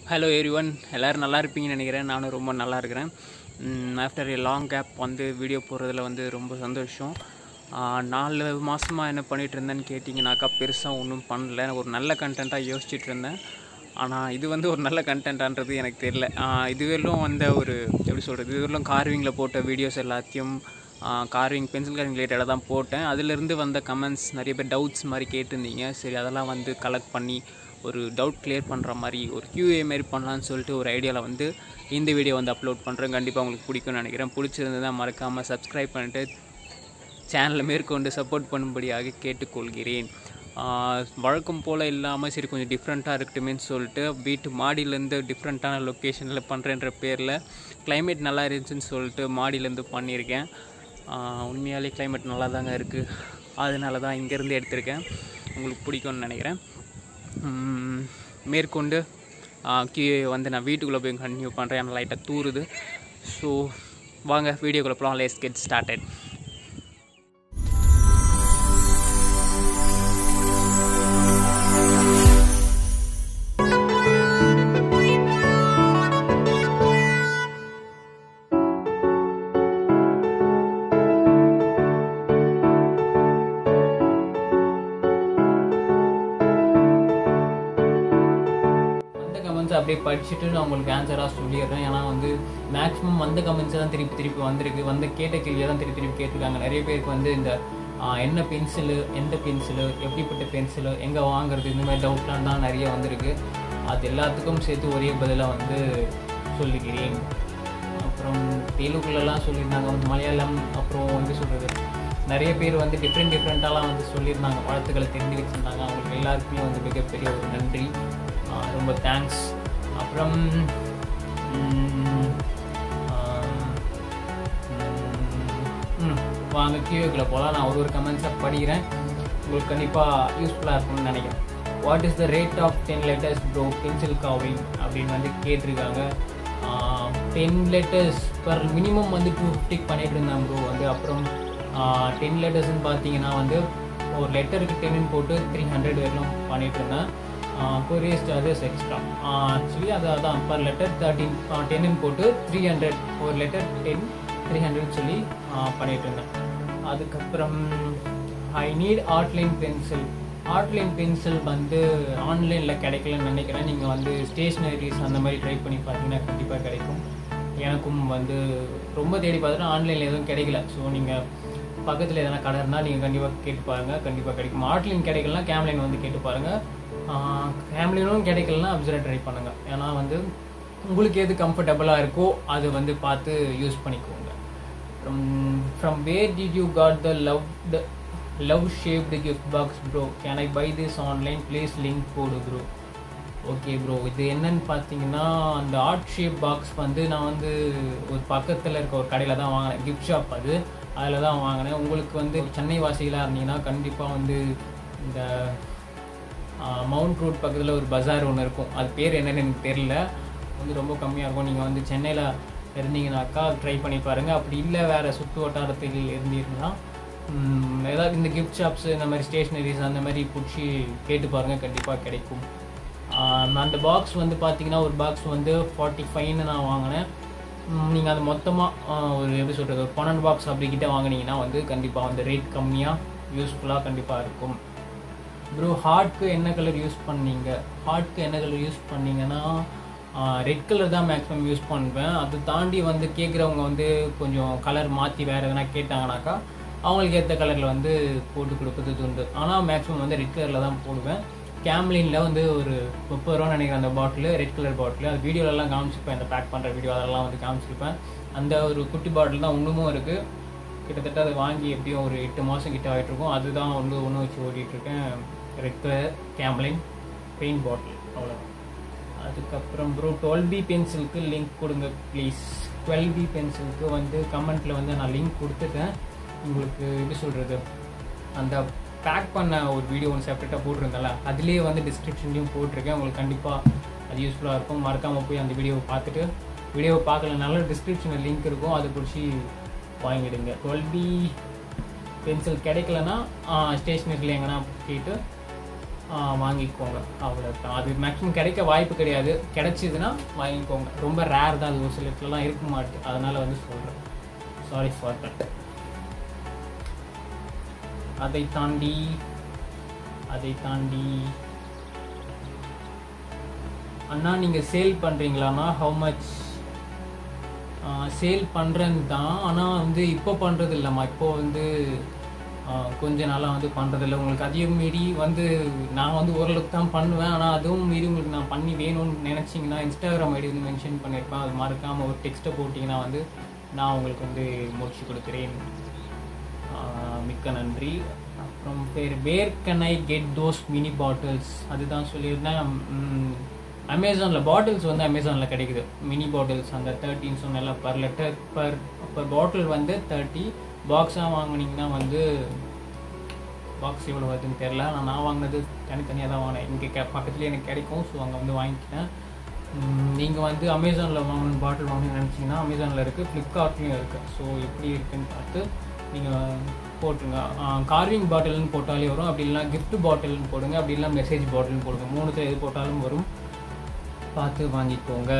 Hello every one எல்லோரும் நல்லா இருப்பீங்கன்னு நினைக்கிறேன் நானும் ரொம்ப நல்லா இருக்கிறேன் ஆஃப்டர் ஏ லாங் கேப் வந்து வீடியோ போடுறதுல வந்து ரொம்ப சந்தோஷம் ஆஹ் நாலு மாதமாக என்ன பண்ணிகிட்டு இருந்தேன்னு கேட்டிங்கனாக்கா பெருசாக ஒன்றும் பண்ணல எனக்கு ஒரு நல்ல கண்டென்ட்டாக யோசிச்சுட்டு இருந்தேன் ஆனால் இது வந்து ஒரு நல்ல கண்டென்ட்டான்றது எனக்கு தெரியல இதுவரையிலும் வந்த ஒரு எப்படி சொல்கிறது இதுவரையிலும் கார்விங்கில் போட்ட வீடியோஸ் எல்லாத்தையும் கார்விங் பென்சில் கார்விங் ரிலேட்டடாக தான் போட்டேன் அதிலிருந்து வந்த கமெண்ட்ஸ் நிறைய பேர் டவுட்ஸ் மாதிரி கேட்டிருந்தீங்க சரி அதெல்லாம் வந்து கலெக்ட் பண்ணி ஒரு டவுட் கிளியர் பண்ணுற மாதிரி ஒரு QA மாதிரி பண்ணலான்னு சொல்லிட்டு ஒரு ஐடியாவில் வந்து இந்த வீடியோ வந்து அப்லோட் பண்ணுறேன் கண்டிப்பாக உங்களுக்கு பிடிக்கும்னு நினைக்கிறேன் பிடிச்சிருந்ததா மறக்காமல் சப்ஸ்கிரைப் பண்ணிட்டு சேனலை மேற்கொண்டு சப்போர்ட் பண்ணும்படியாக கேட்டுக்கொள்கிறேன் ஆஹ் வழக்கம் போல் இல்லாமல் சரி கொஞ்சம் டிஃப்ரெண்ட்டாக இருக்கட்டுமேன்னு சொல்லிட்டு வீட்டு மாடியிலேருந்து டிஃப்ரெண்ட்டான லொக்கேஷனில் பண்ணுறேன்ற பேரில் climate நல்லா இருந்துச்சுன்னு சொல்லிட்டு மாடியிலேருந்து பண்ணியிருக்கேன் ஆஹ் உண்மையாலே climate நல்லா தாங்க இருக்குது அதனால தான் இங்கேருந்து எடுத்திருக்கேன் உங்களுக்கு பிடிக்கும்னு நினைக்கிறேன் உம், மேற்கொண்டு கீழே வந்து நான் வீட்டுக்குள்ளே போய் கண்டினியூ பண்ணுறேன் எனக்கு லைட்டாக தூறுது ஸோ வாங்க வீடியோக்குள்ளே போகலாம் லேஸ் கெட் ஸ்டார்டட் வந்த கமெண்ட்ஸ் அப்படியே படிச்சுட்டு நான் உங்களுக்கு ஆன்சராக சொல்லிடுறேன் ஏன்னா வந்து மேக்ஸிமம் வந்த கமெண்ட்ஸ் தான் திருப்பி திருப்பி வந்திருக்கு வந்து கேட்ட கேள்வியை தான் திருப்பி திருப்பி கேட்டிருக்காங்க நிறைய பேருக்கு வந்து இந்த ஆ, என்ன பென்சிலு எந்த பென்சிலு எப்படிப்பட்ட பென்சிலு எங்கே வாங்குறது இந்த மாதிரி டவுட்லாம் தான் நிறைய வந்திருக்கு அது எல்லாத்துக்கும் சேர்த்து ஒரே பதிலாக வந்து சொல்லிக்கிறேன் அப்புறம் தெலுங்குலலாம் சொல்லியிருந்தாங்க வந்து மலையாளம் அப்புறம் எப்படி சொல்கிறது நிறைய பேர் வந்து டிஃப்ரெண்ட் டிஃப்ரெண்ட்டாலாம் வந்து சொல்லியிருந்தாங்க வாழ்த்துக்களை தெரிஞ்சு வச்சுருந்தாங்க அவங்களுக்கு எல்லாருக்குமே வந்து மிகப்பெரிய ஒரு நன்றி ஆஹ் ரொம்ப தேங்க்ஸ் அப்புறம் உம், ஆஹ், உம், ம், வாங்க கியூக்குள்ளே போகலாம் நான் ஒரு ஒரு கமெண்ட்ஸாக படிக்கிறேன் உங்களுக்கு கண்டிப்பாக யூஸ்ஃபுல்லாக இருக்கும்னு நினைக்கிறேன் what is the rate of ten letters bro pencil carving அப்படின்னு வந்து கேட்டிருக்காங்க டென் லெட்டர்ஸ் பர் மினிமம் வந்து டூ ஃபிஃப்டிக்கு பண்ணிட்டு இருந்தாங்க ப்ரோ வந்து அப்புறம் டென் லெட்டர்ஸ்னு பார்த்தீங்கன்னா வந்து ஒரு லெட்டருக்கு டென்னு போட்டு த்ரீ ஹண்ட்ரட் வரைக்கும் பண்ணிட்டு இருந்தேன் கொரியர் சார்ஜஸ் எக்ஸ்ட்ரா ஆக்சுவலி அது அதான் பர் லெட்டர் தேர்ட்டின் டென்னு போட்டு த்ரீ ஹண்ட்ரட் ஒரு லெட்டர் டென் த்ரீ ஹண்ட்ரட் சொல்லி ஆஹ் பண்ணிட்டு இருந்தேன் அதுக்கப்புறம் I need artline pencil artline pencil வந்து ஆன்லைனில் கிடைக்கலன்னு நினைக்கிறேன் நீங்கள் வந்து ஸ்டேஷ்னரிஸ் அந்த மாதிரி ட்ரை பண்ணி பார்த்தீங்கன்னா கண்டிப்பாக கிடைக்கும் எனக்கும் வந்து ரொம்ப தேடி பார்த்துட்டு ஆன்லைனில் எதுவும் கிடைக்கல ஸோ நீங்கள் பக்கத்தில் எதனா கடை இருந்தால் நீங்கள் கண்டிப்பாக கேட்டு பாருங்கள் கண்டிப்பாக கிடைக்கும் ஆர்ட்லைன் கிடைக்கலனா கேம்லைன் வந்து கேட்டு பாருங்கள் கேம்லைனும் கிடைக்கலனா அப்சர்வ் ட்ரை பண்ணுங்கள் ஏன்னா வந்து உங்களுக்கு எது கம்ஃபர்டபுளாக இருக்கோ அது வந்து பார்த்து யூஸ் பண்ணிக்கோங்க from from where did you got the love the love shaped gift box bro can i buy this online please link போடு bro ஓகே ப்ரோ இது என்னன்னு பார்த்தீங்கன்னா அந்த ஆர்ட் ஷேப் பாக்ஸ் வந்து நான் வந்து ஒரு பக்கத்தில் இருக்க ஒரு கடையில் தான் வாங்கினேன் கிஃப்ட் ஷாப் அது அதில் தான் வாங்கினேன் உங்களுக்கு வந்து சென்னை வாசிகளாக இருந்தீங்கன்னா கண்டிப்பாக வந்து இந்த மவுண்ட் ரோட் பக்கத்தில் ஒரு பஜார் ஒன்று இருக்கும் அது பேர் என்னன்னு எனக்கு தெரியல வந்து ரொம்ப கம்மியாக இருக்கும் நீங்கள் வந்து சென்னையில் இருந்தீங்கனாக்கா ட்ரை பண்ணி பாருங்கள் அப்படி இல்லை வேறு சுற்று வட்டாரத்தில் இருந்தீங்கன்னா ம், ஏதாவது இந்த கிஃப்ட் ஷாப்ஸ் இந்த மாதிரி ஸ்டேஷ்னரிஸ் அந்த மாதிரி பிடிச்சி கேட்டு பாருங்கள் கண்டிப்பாக கிடைக்கும் ஆம், அந்த பாக்ஸ் வந்து பார்த்தீங்கன்னா ஒரு பாக்ஸ் வந்து ஃபார்ட்டி ஃபைவ்னு நான் வாங்கினேன் நீங்கள் அது மொத்தமாக ஒரு எப்படி சொல்கிறது ஒரு பன்னெண்டு பாக்ஸ் அப்படிக்கிட்ட வாங்கினீங்கன்னா வந்து கண்டிப்பாக வந்து ரேட் கம்மியாக யூஸ்ஃபுல்லாக கண்டிப்பாக இருக்கும் ப்ரோ ஹார்ட்க்கு என்ன கலர் யூஸ் பண்ணீங்க ஹார்ட்க்கு என்ன கலர் யூஸ் பண்ணீங்கன்னா ரெட் கலர் தான் மேக்ஸிமம் யூஸ் பண்ணுவேன் அது தாண்டி வந்து கேட்குறவங்க வந்து கொஞ்சம் கலர் மாற்றி வேறு எதனா கேட்டாங்கனாக்கா அவங்களுக்கு ஏற்ற கலரில் வந்து போட்டு கொடுக்குறது உண்டு ஆனால் மேக்ஸிமம் வந்து ரெட் கலரில் தான் போடுவேன் கேம்லினில் வந்து ஒரு முப்பது ரூபா நினைக்கிறேன் அந்த பாட்டில் ரெட் கலர் பாட்டில் அது வீடியோலலாம் காமிச்சிருப்பேன் இந்த பேக் பண்ணுற வீடியோ அதெல்லாம் வந்து காமிச்சிருப்பேன் அந்த ஒரு குட்டி பாட்டில் தான் இன்னமும் இருக்குது கிட்டத்தட்ட அதை வாங்கி எப்படியும் ஒரு எட்டு மாதம் கிட்ட ஆகிட்டு இருக்கும் அதுதான் வந்து ஒன்று வச்சு ஓட்டிகிட்டு இருக்கேன் red colour Camlin paint bottle அவ்வளோ அதுக்கப்புறம் ப்ரோ டுவெல் பி பென்சிலுக்கு லிங்க் கொடுங்க ப்ளீஸ் டுவெல் பி பென்சிலுக்கு வந்து கமெண்ட்டில் வந்து நான் லிங்க் கொடுத்துட்டேன் உங்களுக்கு எப்படி சொல்கிறது அந்த பேக் பண்ண ஒரு வீடியோ ஒன்று செப்பரேட்டாக போட்டிருந்தேன்ல அதுலேயே வந்து டிஸ்கிரிப்ஷன்லையும் போட்டிருக்கேன் உங்களுக்கு கண்டிப்பாக அது யூஸ்ஃபுல்லாக இருக்கும் மறக்காமல் போய் அந்த வீடியோவை பார்த்துட்டு வீடியோவை பார்க்கலனால டிஸ்கிரிப்ஷனில் லிங்க் இருக்கும் அதை பிடிச்சி வாங்கிடுங்க டுவெல் பி பென்சில் கிடைக்கலனா ஸ்டேஷ்னரியில் எங்கன்னா கேட்டு வாங்கிக்கோங்க அவ்வளோதான் அது மேக்ஸிமம் கிடைக்க வாய்ப்பு கிடையாது கிடைச்சிதுன்னா வாங்கிக்கோங்க ரொம்ப ரேர் தான் அது ஒரு சில இடத்துலலாம் இருக்க மாட்டுது அதனால் வந்து சொல்கிறேன் சாரி ஃபார் தட் அதை தாண்டி அதை தாண்டி அண்ணா நீங்கள் சேல் பண்ணுறீங்களாண்ணா ஹவு மச் சேல் பண்ணுறேன்னு தான் ஆனால் வந்து இப்போ பண்ணுறது இல்லைம்மா இப்போ வந்து ஆஹ், கொஞ்ச நாளாக வந்து பண்ணுறது இல்லை உங்களுக்கு அதையும் மீறி வந்து நான் வந்து ஓரளவுக்கு தான் பண்ணுவேன் ஆனால் அதுவும் மீறி உங்களுக்கு நான் பண்ணி வேணும்னு நினச்சிங்கன்னா இன்ஸ்டாகிராம் ஐடி வந்து மென்ஷன் பண்ணியிருப்பேன் அது மறக்காமல் ஒரு டெக்ஸ்ட்டை போட்டிங்கன்னா வந்து நான் உங்களுக்கு வந்து முடிச்சு கொடுக்குறேன் ஆஹ், மிக்க நன்றி அப்புறம் பேர் where can I get those mini bottles அதுதான் சொல்லியிருந்தேன் அமேசானில் பாட்டில்ஸ் வந்து அமேசானில் கிடைக்குது மினி பாட்டில்ஸ் அந்த தேர்ட்டின்னு சொன்னல per litre per per bottle வந்து தேர்ட்டி பாக்ஸாக வாங்குனீங்கன்னா வந்து பாக்ஸ் எவ்வளோ வருதுன்னு தெரில ஆனால் நான் வாங்கினது தனித்தனியாக தான் வாங்கினேன் இங்கே கே பக்கத்துலேயே எனக்கு கிடைக்கும் ஸோ அங்கே வந்து வாங்கிக்கிட்டேன் நீங்கள் வந்து அமேசானில் வாங்கணும் பாட்டில் வாங்கணும்னு நினச்சிங்கன்னா அமேசானில் இருக்குது ஃப்ளிப்கார்ட்லேயும் இருக்குது ஸோ எப்படி இருக்குன்னு பார்த்து நீங்கள் போட்டுருங்க கார்விங் பாட்டில்னு போட்டாலே வரும் அப்படி இல்லைனா gift பாட்டில்னு போடுங்க அப்படி இல்லைனா மெசேஜ் பாட்டில்னு போடுங்க மூணுத்துல எது போட்டாலும் வரும் பார்த்து வாங்கிக்கோங்க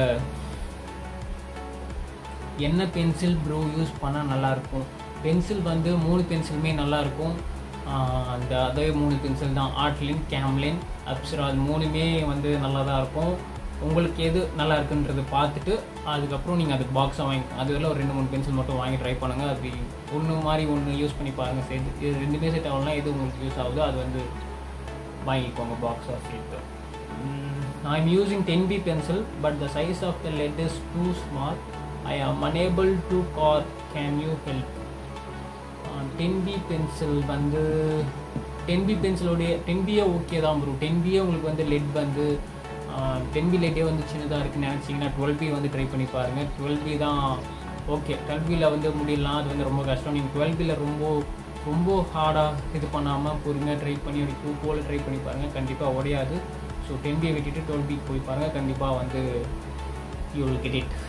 என்ன பென்சில் ப்ரோ யூஸ் பண்ணால் நல்லாயிருக்கும் பென்சில் வந்து மூணு பென்சிலுமே நல்லாயிருக்கும் அந்த அதே மூணு பென்சில் தான் ஆர்ட்லின் கேம்லின் அப்சரா அது மூணுமே வந்து நல்லா தான் இருக்கும் உங்களுக்கு எது நல்லா இருக்குன்றது பார்த்துட்டு அதுக்கப்புறம் நீங்கள் அதுக்கு பாக்ஸாக வாங்கி அதுல ஒரு ரெண்டு மூணு பென்சில் மட்டும் வாங்கி ட்ரை பண்ணுங்கள் அது ஒன்று மாதிரி ஒன்று யூஸ் பண்ணி பாருங்கள் சேர்த்து இது ரெண்டுமே செட் ஆகலாம் எது உங்களுக்கு யூஸ் ஆகுதோ அது வந்து வாங்கிக்கோங்க பாக்ஸ் ஆஃப் சேர்த்து I'm using 10B pencil, but the size of the lead is too small. I am unable to call. Can you help? Ten B pencil வந்து டென் பி பென்சிலோடைய டென் பியே ஓகே தான் bro ten பியே உங்களுக்கு வந்து let வந்து ten B latte வந்து சின்னதாக இருக்குன்னு நினச்சிங்கன்னா டுவெல் பி வந்து ட்ரை பண்ணி பாருங்கள் டுவெல் பி தான் ஓகே டுவெல் பியில் வந்து முடியலாம் அது வந்து ரொம்ப கஷ்டம் நீங்கள் டுவெல் பியில் ரொம்ப ரொம்ப ஹார்டாக இது பண்ணாமல் பொறுமையாக ட்ரை பண்ணி அப்படி பூ போல் ட்ரை பண்ணி பாருங்கள் கண்டிப்பாக உடையாது ஸோ டென் பியை விட்டுட்டு டுவெல் பி போய் பாருங்கள் கண்டிப்பாக வந்து you will get it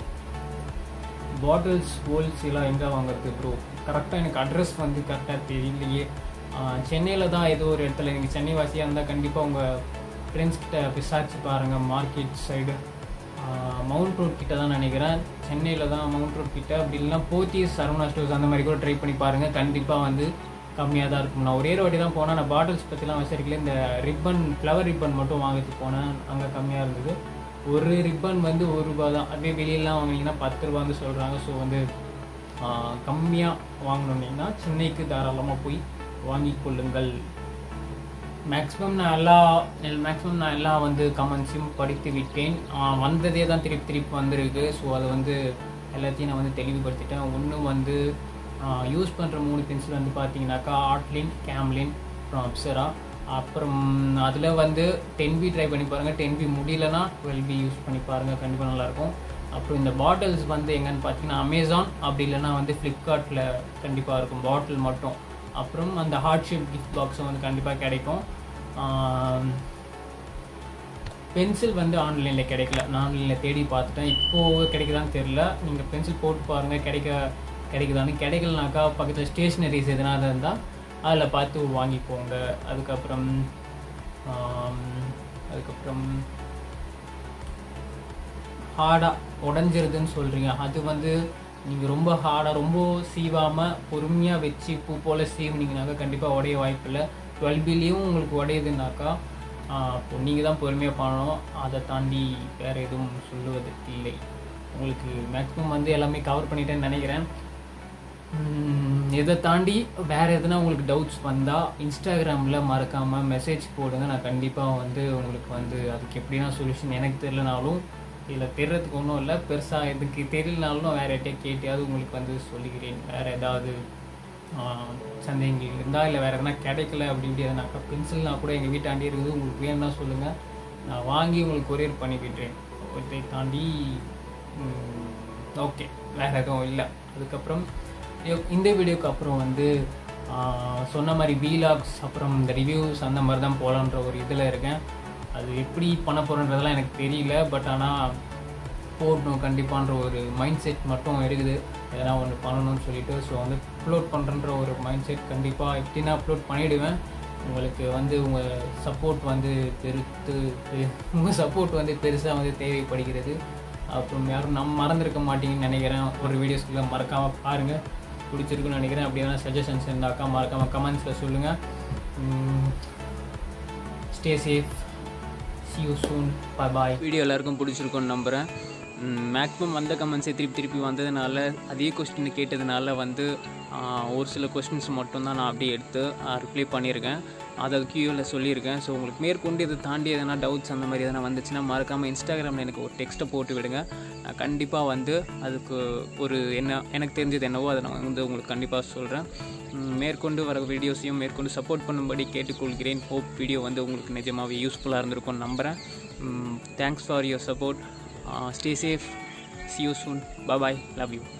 bottles ஹோல்சேலாக எங்கே வாங்குறது ப்ரோ கரெக்டாக எனக்கு அட்ரஸ் வந்து கரெக்டாக தெரியலையே சென்னையில் தான் ஏதோ ஒரு இடத்துல நீங்கள் சென்னை வாசியாக இருந்தால் கண்டிப்பாக உங்கள் ஃப்ரெண்ட்ஸ் கிட்ட விசாரிச்சு பாருங்கள் மார்க்கெட் சைடு மவுண்ட் ரோட் கிட்ட தான் நினைக்கிறேன் சென்னையில் தான் மவுண்ட் ரோட் கிட்ட அப்படி இல்லைனா போத்தீஸ் சரவணா ஸ்டோர்ஸ் அந்த மாதிரி கூட ட்ரை பண்ணி பாருங்கள் கண்டிப்பாக வந்து கம்மியாக தான் இருக்கும் நான் ஒரே ஒரு வாட்டி தான் போனேன் நான் பாட்டில்ஸ் பற்றிலாம் விசாரிக்கல இந்த ரிப்பன் ஃப்ளவர் ரிப்பன் மட்டும் வாங்கிட்டு போனேன் அங்கே கம்மியாக இருந்தது ஒரு ரிப்பன் வந்து ஒரு ரூபா தான் அப்படியே வெளியெல்லாம் வாங்கினீங்கன்னா பத்து ரூபா வந்து சொல்கிறாங்க ஸோ வந்து கம்மியாக வாங்கணுன்னீங்கன்னா சென்னைக்கு தாராளமாக போய் வாங்கிக் கொள்ளுங்கள் மேக்ஸிமம் நான் எல்லா மேக்ஸிமம் நான் எல்லா வந்து கமெண்ட்ஸையும் படித்து விட்டேன் ஆஹ் வந்ததே தான் திருப்பி திருப்பி வந்திருக்கு ஸோ அதை வந்து எல்லாத்தையும் நான் வந்து தெளிவுபடுத்திட்டேன் ஒன்று வந்து யூஸ் பண்ணுற மூணு பென்சில் வந்து பார்த்தீங்கன்னாக்கா ஆர்ட்லின் கேம்லின் அப்புறம் அப்சரா அப்புறம் அதில் வந்து டென் பி ட்ரை பண்ணி பாருங்கள் டென் பி முடியலன்னா டுவெல் பி யூஸ் பண்ணி பாருங்கள் கண்டிப்பாக நல்லாயிருக்கும் அப்புறம் இந்த பாட்டில்ஸ் வந்து எங்கன்னு பார்த்தீங்கன்னா அமேசான் அப்படி இல்லைன்னா வந்து ஃப்ளிப்கார்ட்டில் கண்டிப்பாக இருக்கும் பாட்டில் மட்டும் அப்புறம் அந்த ஹார்ட் ஷேப் கிஃப்ட் பாக்ஸும் வந்து கண்டிப்பாக கிடைக்கும் பென்சில் வந்து ஆன்லைனில் கிடைக்கல நான் ஆன்லைனில் தேடி பார்த்துட்டேன் இப்போது கிடைக்குதான்னு தெரில நீங்கள் பென்சில் போட்டு பாருங்கள் கிடைக்க கிடைக்குதான்னு கிடைக்கலனாக்கா பக்கத்தில் ஸ்டேஷ்னரிஸ் எதனா இருந்தால் அதில் பார்த்து வாங்கிக்கோங்க அதுக்கப்புறம் ஆம், அதுக்கப்புறம் ஹார்டாக உடஞ்சிருதுன்னு சொல்கிறீங்க அது வந்து நீங்கள் ரொம்ப ஹார்டாக ரொம்ப சீவாமல் பொறுமையாக வச்சு பூ போல் சீவுனீங்கனாக்கா கண்டிப்பாக உடைய வாய்ப்பில்லை டுவெல் பிலையும் உங்களுக்கு உடையுதுனாக்கா அப்போ நீங்கள் தான் பொறுமையாக பண்ணணும் அதை தாண்டி வேறு எதுவும் சொல்லுவதற்கு இல்லை உங்களுக்கு மேக்ஸிமம் வந்து எல்லாமே கவர் பண்ணிட்டேன்னு நினைக்கிறேன் உம், இதை தாண்டி வேறு எதுனா உங்களுக்கு டவுட்ஸ் வந்தால் இன்ஸ்டாகிராமில் மறக்காமல் மெசேஜ் போடுங்க நான் கண்டிப்பாக வந்து உங்களுக்கு வந்து அதுக்கு எப்படின்னா சொல்யூஷன் எனக்கு தெரியலனாலும் இதில் தெரியறதுக்கு ஒன்றும் இல்லை பெருசாக இதுக்கு தெரியலனாலும் நான் வேறு யார்கிட்டயே கேட்டியாவது உங்களுக்கு வந்து சொல்லிக்கிறேன் வேறு ஏதாவது ஆஹ், சந்தேகங்கள் இருந்தால் இல்லை வேறு எதனா கிடைக்கல அப்படி இப்படி எதனாக்கா பென்சில்னா கூட எங்கள் வீட்டாண்டி இருக்குது உங்களுக்கு வேணும்னா சொல்லுங்கள் நான் வாங்கி உங்களுக்கு கொரியர் பண்ணி விட்டுறேன் இதை தாண்டி ஓகே வேறு எதுவும் இல்லை அதுக்கப்புறம் இ- இந்த வீடியோக்கு அப்புறம் வந்து ஆஹ், சொன்ன மாதிரி வீலாக்ஸ் அப்புறம் இந்த ரிவ்யூஸ் அந்த மாதிரி தான் போகலான்ற ஒரு இதில் இருக்கேன் அது எப்படி பண்ண போகிறன்றதெல்லாம் எனக்கு தெரியல பட் ஆனால் போடணும் கண்டிப்பான்ற ஒரு மைண்ட் செட் மட்டும் இருக்குது எதனா ஒன்று பண்ணணும்னு சொல்லிட்டு ஸோ வந்து அப்லோட் பண்ணுறன்ற ஒரு மைண்ட் செட் கண்டிப்பாக எப்படின்னா அப்லோட் பண்ணிவிடுவேன் உங்களுக்கு வந்து உங்கள் சப்போர்ட் வந்து பெருத்து உங்கள் சப்போர்ட் வந்து பெருசாக வந்து தேவைப்படுகிறது அப்புறம் யாரும் நம்ம மறந்துருக்க மாட்டீங்கன்னு நினைக்கிறேன் ஒரு வீடியோஸ்க்குள்ள மறக்காமல் பாருங்கள் பிடிச்சிருக்குன்னு நினைக்கிறேன் அப்படி எதனா சஜஷன்ஸ் இருந்தாக்கா மறக்காமல் கமெண்ட்ஸில் சொல்லுங்கள் stay safe see you soon bye bye video எல்லாருக்கும் பிடிச்சிருக்கும்னு நம்புகிறேன் மேக்ஸிமம் வந்த கமெண்ட்ஸே திருப்பி திருப்பி வந்ததுனால அதே கொஸ்டின் கேட்டதுனால வந்து ஆஹ், ஒரு சில கொஸ்டின்ஸ் மட்டும்தான் நான் அப்படியே எடுத்து ரிப்ளை பண்ணியிருக்கேன் அதை கியூவில் சொல்லியிருக்கேன் ஸோ உங்களுக்கு மேற்கொண்டு இதை தாண்டி எதனா டவுட்ஸ் அந்த மாதிரி எதனா வந்துச்சுன்னா மறக்காமல் இன்ஸ்டாகிராமில் எனக்கு ஒரு டெக்ஸ்ட்டை போட்டு விடுங்க நான் கண்டிப்பாக வந்து அதுக்கு ஒரு என்ன எனக்கு தெரிஞ்சது என்னவோ அதை நான் வந்து உங்களுக்கு கண்டிப்பாக சொல்கிறேன் மேற்கொண்டு வர வீடியோஸையும் மேற்கொண்டு சப்போர்ட் பண்ணும்படி கேட்டுக்கொள்கிறேன் ஹோப் வீடியோ வந்து உங்களுக்கு நிஜமாகவே யூஸ்ஃபுல்லாக இருந்திருக்கும்னு நம்புகிறேன் thanks for your support stay safe see you soon bye love you